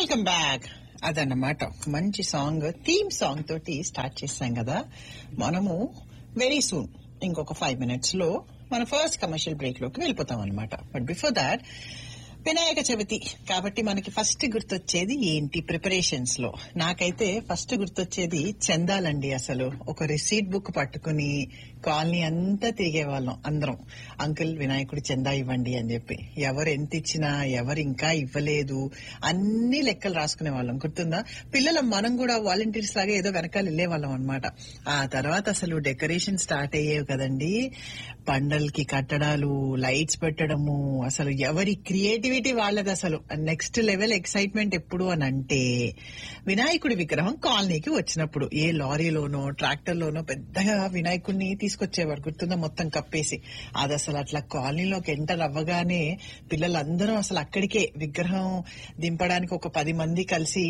welcome back అదన్నమాట ఒక మంచి సాంగ్ థీమ్ సాంగ్ తోటి స్టార్ట్ చేసాం కదా మనము వెరీ సూన్ ఇంకొక ఫైవ్ మినిట్స్ లో మన ఫస్ట్ కమర్షియల్ బ్రేక్ లోకి వెళ్ళిపోతాం అనమాట but before that Vinayaka Chavithi కాబట్టి మనకి ఫస్ట్ గుర్తొచ్చేది ఏంటి ప్రిపరేషన్స్ లో నాకైతే ఫస్ట్ గుర్తొచ్చేది చందాలండి అసలు ఒక రిసీట్ బుక్ పట్టుకుని కాలనీ అంతా తిరిగే వాళ్ళం అందరం అంకుల్ వినాయకుడి చందా ఇవ్వండి అని చెప్పి ఎవరు ఎంత ఇచ్చినా ఎవరు ఇంకా ఇవ్వలేదు అన్ని లెక్కలు రాసుకునే వాళ్ళం గుర్తుందా పిల్లలు మనం కూడా వాలంటీర్స్ లాగా ఏదో వెనకాల వెళ్లే వాళ్ళం అనమాట ఆ తర్వాత అసలు డెకరేషన్ స్టార్ట్ అయ్యేవి కదండి పండల్కి కట్టడాలు లైట్స్ పెట్టడము అసలు ఎవరి క్రియేటివిటీ వాళ్ళది అసలు నెక్స్ట్ లెవెల్ ఎక్సైట్మెంట్ ఎప్పుడు అని అంటే వినాయకుడి విగ్రహం కాలనీకి వచ్చినప్పుడు ఏ లారీలోనో ట్రాక్టర్ లోనో పెద్దగా వినాయకుడిని తీసుకొచ్చేవారు గుర్తుందా మొత్తం కప్పేసి అది అసలు అట్లా కాలనీలోకి ఎంటర్ అవ్వగానే పిల్లలందరూ అసలు అక్కడికే విగ్రహం దింపడానికి ఒక పది మంది కలిసి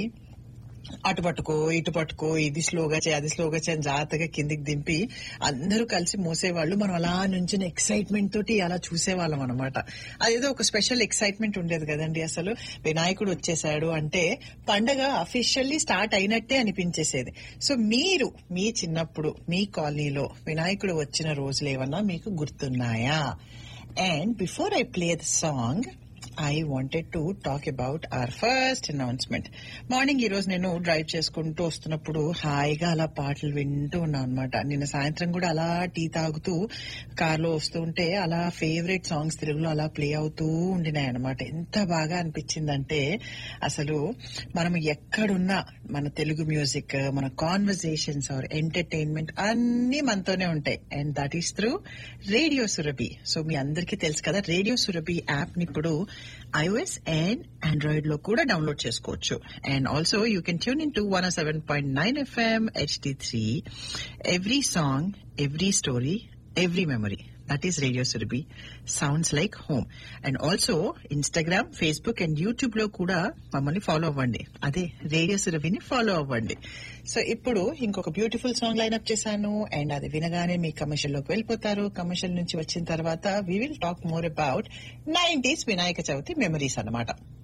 అటు పట్టుకో ఇటు పట్టుకో ఇది స్లోగా చేయి అది స్లోగా చేయి అని జాగ్రత్తగా కిందికి దింపి అందరూ కలిసి మోసేవాళ్ళు మనం అలా నుంచి ఎక్సైట్మెంట్ తోటి అలా చూసేవాళ్ళం అనమాట అదేదో ఒక స్పెషల్ ఎక్సైట్మెంట్ ఉండేది కదండి అసలు వినాయకుడు వచ్చేసాడు అంటే పండగ అఫీషియల్లీ స్టార్ట్ అయినట్టే అనిపించేసేది సో మీరు మీ చిన్నప్పుడు మీ కాలనీలో వినాయకుడు వచ్చిన రోజులు ఏమన్నా మీకు గుర్తున్నాయా and before I play the song I wanted to talk about our first announcement morning ఈ రోజు నేను డ్రైవ్ చేసుకుంటూ వస్తున్నప్పుడు హాయిగా అలా పాటలు వింటూ ఉన్నాను అనమాట నిన్న సాయంత్రం కూడా అలా టీ తాగుతూ కార్ లో వస్తూ ఉంటే అలా ఫేవరెట్ సాంగ్స్ తెలుగులో అలా ప్లే అవుతూ ఉండినాయి అనమాట ఎంత బాగా అనిపించిందంటే అసలు మనం ఎక్కడున్నా మన తెలుగు మ్యూజిక్ మన కాన్వర్జేషన్స్ ఆర్ ఎంటర్టైన్మెంట్ అన్ని మనతోనే ఉంటాయి and that is through radio Surabhi so మీ అందరికీ తెలుసు కదా రేడియో సురభి యాప్ ని ఇప్పుడు ఐఓఎస్ అండ్ ఆండ్రాయిడ్ లో కూడా డౌన్లోడ్ చేసుకోవచ్చు and also you can tune in to one seven point nine FM HD three every song every story every memory that is radio Surabhi sounds like home and also Instagram Facebook and YouTube లో కూడా మమ్మల్ని follow అవ్వండి అదే radio సురభిని follow అవ్వండి so ఇప్పుడు ఇంకొక beautiful song lineup చేశాను అండ్ అది వినగానే మీ కమర్షియల్ లోకి వెళ్ళిపోతారు కమర్షియల్ నుంచి వచ్చిన తర్వాత we will talk more about nineties Vinayaka Chavithi memories అన్నమాట